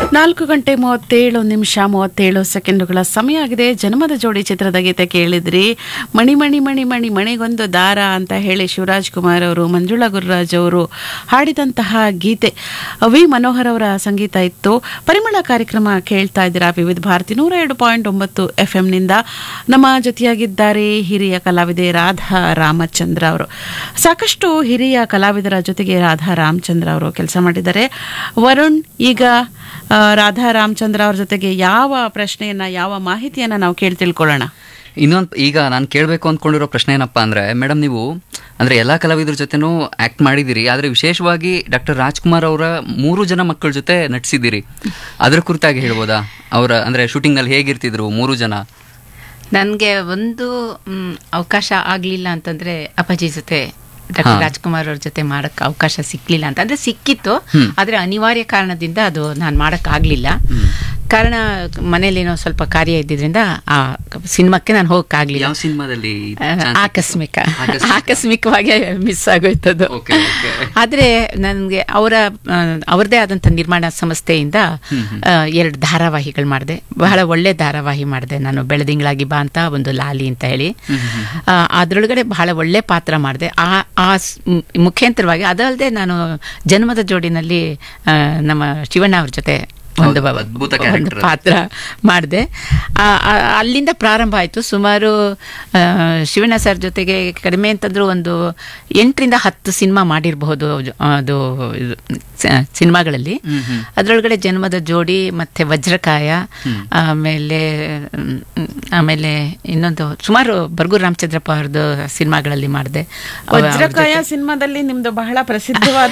ನಾಲ್ಕು ಗಂಟೆ ಮೂವತ್ತೇಳು ನಿಮಿಷ ಮೂವತ್ತೇಳು ಸೆಕೆಂಡುಗಳ ಸಮಯ ಆಗಿದೆ ಜನ್ಮದ ಜೋಡಿ ಚಿತ್ರದ ಗೀತೆ ಕೇಳಿದ್ರಿ ಮಣಿ ಮಣಿ ಮಣಿ ಮಣಿ ಮಣಿಗೊಂದು ದಾರ ಅಂತ ಹೇಳಿ ಶಿವರಾಜ್ ಕುಮಾರ್ ಅವರು ಮಂಜುಳಾ ಗುರುರಾಜ್ ಅವರು ಹಾಡಿದಂತಹ ಗೀತೆ ವಿ ಮನೋಹರ್ ಅವರ ಸಂಗೀತ ಇತ್ತು ಪರಿಮಳ ಕಾರ್ಯಕ್ರಮ ಕೇಳ್ತಾ ಇದ್ದೀರಾ ವಿವಿಧ ಭಾರತಿ ನೂರ ಎರಡು ಪಾಯಿಂಟ್ ಒಂಬತ್ತು ಎಫ್ ನಿಂದ ನಮ್ಮ ಜೊತೆಯಾಗಿದ್ದಾರೆ ಹಿರಿಯ ಕಲಾವಿದೆ ರಾಧಾ ರಾಮಚಂದ್ರ ಅವರು ಸಾಕಷ್ಟು ಹಿರಿಯ ಕಲಾವಿದರ ಜೊತೆಗೆ ರಾಧಾ ರಾಮಚಂದ್ರ ಅವರು ಕೆಲಸ ಮಾಡಿದ್ದಾರೆ ವರುಣ್ ಈಗ ಆ, ರಾಧಾ ರಾಮಚಂದ್ರ ಅವ್ರ ಜೊತೆಗೆ ಯಾವ ಪ್ರಶ್ನೆಯನ್ನ ಯಾವ ಮಾಹಿತಿಯನ್ನ ನಾವು ಕೇಳಿ ತಿಳ್ಕೊಳ್ಳೋಣ ಇನ್ನೊಂದು ಈಗ ನಾನು ಕೇಳಬೇಕು ಅಂದ್ಕೊಂಡಿರೋ ಪ್ರಶ್ನೆ ಏನಪ್ಪಾ ಅಂದ್ರೆ ಮೇಡಮ್ ನೀವು ಅಂದ್ರೆ ಎಲ್ಲಾ ಕಲಾವಿದರ ಜೊತೆನೂ ಆಕ್ಟ್ ಮಾಡಿದಿರಿ ಆದ್ರೆ ವಿಶೇಷವಾಗಿ ಡಾಕ್ಟರ್ ರಾಜ್ಕುಮಾರ್ ಅವರ ಮೂರು ಜನ ಮಕ್ಕಳ ಜೊತೆ ನಟಿಸಿದ್ದೀರಿ ಅದ್ರ ಕುರಿತಾಗಿ ಹೇಳ್ಬೋದಾ ಅವರ ಅಂದ್ರೆ ಶೂಟಿಂಗ್ ನಲ್ಲಿ ಹೇಗಿರ್ತಿದ್ರು ಮೂರು ಜನ ನನಗೆ ಒಂದು ಮ್, ಅವಕಾಶ ಆಗಲಿಲ್ಲ ಅಂತಂದ್ರೆ ಅಪ್ಪಾಜಿ ಜೊತೆ ಡಾಕ್ಟರ್ ಹಾ. ರಾಜ್ಕುಮಾರ್ ಅವ್ರ ಜೊತೆ ಮಾಡಕ್ ಅವಕಾಶ ಸಿಕ್ಲಿಲ್ಲ ಅಂತ ಅಂದ್ರೆ ಸಿಕ್ಕಿತ್ತು ಹ್ಮ್. ಆದ್ರೆ ಅನಿವಾರ್ಯ ಕಾರಣದಿಂದ ಅದು ನಾನು ಮಾಡಕ್ ಆಗ್ಲಿಲ್ಲ ಕಾರಣ ಮನೇಲೇನೋ ಸ್ವಲ್ಪ ಕಾರ್ಯ ಇದ್ದಿದ್ರಿಂದ ಆ ಸಿನಿಮಾಕ್ಕೆ ನಾನು ಹೋಗಕ್ ಆಗ್ಲಿಲ್ಲ ಯಾವ ಸಿನಿಮಾದಲ್ಲಿ ಆಕಸ್ಮಿಕ ಆಕಸ್ಮಿಕವಾಗಿ ಮಿಸ್ ಆಗೋಯ್ತದು Okay, okay. ಆದ್ರೆ ನನಗೆ ಅವರ ಅವ್ರದೇ ಆದಂತ ನಿರ್ಮಾಣ ಸಂಸ್ಥೆಯಿಂದ ಎರಡು ಧಾರಾವಾಹಿಗಳು ಮಾಡಿದೆ ಬಹಳ ಒಳ್ಳೆ ಧಾರಾವಾಹಿ ಮಾಡಿದೆ ನಾನು ಬೆಳದಿಂಗಳಾಗಿ ಬಾ ಅಂತ ಒಂದು ಲಾಲಿ ಅಂತ ಹೇಳಿ ಆ, ಅದ್ರೊಳಗಡೆ ಬಹಳ ಒಳ್ಳೆ ಪಾತ್ರ ಮಾಡಿದೆ ಆ ಆ ಸ್- ಮ್- ಮುಖಾಂತರವಾಗಿ ಅದಲ್ಲದೆ ನಾನು ಜನ್ಮದ ಜೋಡಿನಲ್ಲಿ ಆ, ನಮ್ಮ ಶಿವಣ್ಣ ಅವ್ರ ಜೊತೆ ಒಂದು ಹೌದು, ಅದ್ಭುತ ಒಂದು character. ಪಾತ್ರ ಮಾಡಿದೆ ಅಲ್ಲಿಂದ ಪ್ರಾರಂಭ ಆಯಿತು ಸುಮಾರು ಆ, ಶಿವಣ್ಣ ಸರ್ ಜೊತೆಗೆ ಕಡಿಮೆ ಅಂತಂದ್ರೂ ಒಂದು ಎಂಟರಿಂದ ಹತ್ತು ಸಿನಿಮಾ ಮಾಡಿರಬಹುದು ಅದು ಇದು, ಸ- ಸಿನಿಮಾಗಳಲ್ಲಿ ಹ್ಮ್, ಹ್ಮ್. ಅದರೊಳಗಡೆ ಜನ್ಮದ ಜೋಡಿ ಮತ್ತೆ ವಜ್ರಕಾಯ ಆಮೇಲೆ ಮ್, ಆಮೇಲೆ ಇನ್ನೊಂದು ಸುಮಾರು ಬರ್ಗೂರು ರಾಮಚಂದ್ರಪ್ಪ ಅವ್ರದ್ದು ಸಿನಿಮಾಗಳಲ್ಲಿ ಮಾಡಿದೆ ವಜ್ರಕಾಯ ಸಿನಿಮಾದಲ್ಲಿ ನಿಮ್ದು ಬಹಳ ಪ್ರಸಿದ್ಧವಾದ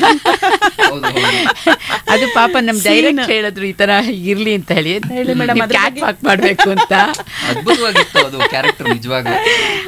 ಅದು ಪಾಪ ನಮ್ ಡೈರೆಕ್ಟ್ ಹೇಳಿದ್ರು ಈ ತರ ಇರ್ಲಿ ಅಂತ ಹೇಳಿ ಹೇಳಿ madam, ಅದ್ರ ಕ್ಯಾಟ್ ವಾಕ್ ಮಾಡ್ಬೇಕು ಅಂತ ಅದ್ಭುತವಾಗಿತ್ತು ಅದು ಕ್ಯಾರೆಕ್ಟರ್ ನಿಜವಾಗ್ಲೂ